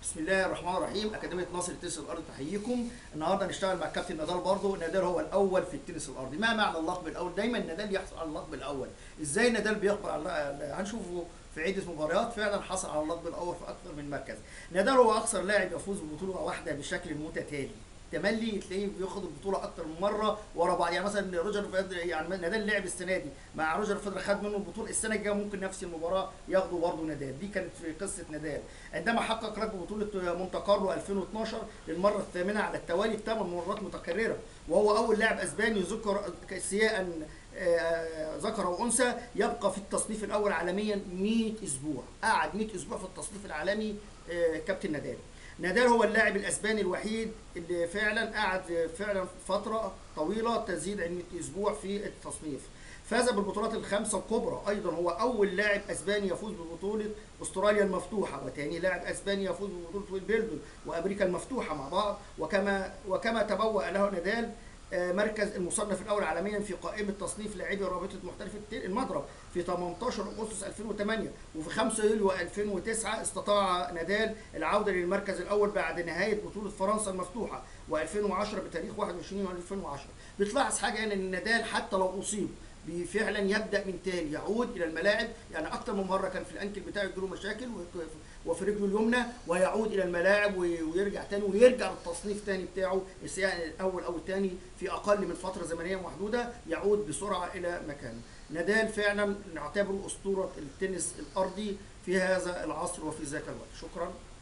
بسم الله الرحمن الرحيم اكاديميه ناصر التنس الارضي تحييكم النهارده هنشتغل مع الكابتن نادال برضه نادال هو الاول في التنس الارضي ما معنى اللقب الاول دايما نادال يحصل على اللقب الاول ازاي نادال بيحصل على هنشوفه في عده مباريات فعلا حصل على اللقب الاول في اكثر من مركز نادال هو اكثر لاعب يفوز ببطوله واحده بشكل متتالي تملي تلاقيه بياخد البطوله اكتر من مره ورا بعض يعني مثلا روجر فيدر يعني نادال لعب السنه دي مع روجر فيدر خد منه البطوله السنه الجايه ممكن نفس المباراه ياخده برضه نادال دي كانت في قصه نادال عندما حقق لقب بطوله مونte كارلو 2012 للمره الثامنه على التوالي بثمان مرات متكرره وهو اول لاعب اسباني ذكر سياء ذكر وانثى يبقى في التصنيف الاول عالميا 100 اسبوع قعد 100 اسبوع في التصنيف العالمي كابتن نادال نادال هو اللاعب الاسباني الوحيد اللي فعلا قعد فعلا فتره طويله تزيد عن 100 اسبوع في التصنيف فاز بالبطولات الخمسه الكبرى ايضا هو اول لاعب اسباني يفوز ببطوله استراليا المفتوحه وثاني لاعب اسباني يفوز ببطوله ويلبلدون وامريكا المفتوحه مع بعض وكما وكما تبوأ له نادال مركز المصنف الاول عالميا في قائمه تصنيف لاعبي رابطه محترفي المضرب في 18 اغسطس 2008 وفي 5 يوليو 2009 استطاع نادال العوده للمركز الاول بعد نهايه بطوله فرنسا المفتوحه و2010 بتاريخ 21 يونيو 2010 بتلاحظ حاجه هنا ان نادال حتى لو اصيب فعلا يبدا من تاني يعود الى الملاعب يعني اكتر من مره كان في الانكل بتاعه يجيله مشاكل وفي رجله اليمنى ويعود الى الملاعب ويرجع تاني ويرجع للتصنيف تاني بتاعه السواء الاول او الثاني في اقل من فتره زمنيه محدوده يعود بسرعه الى مكانه نادال فعلا نعتبره اسطوره التنس الارضي في هذا العصر وفي ذاك الوقت شكرا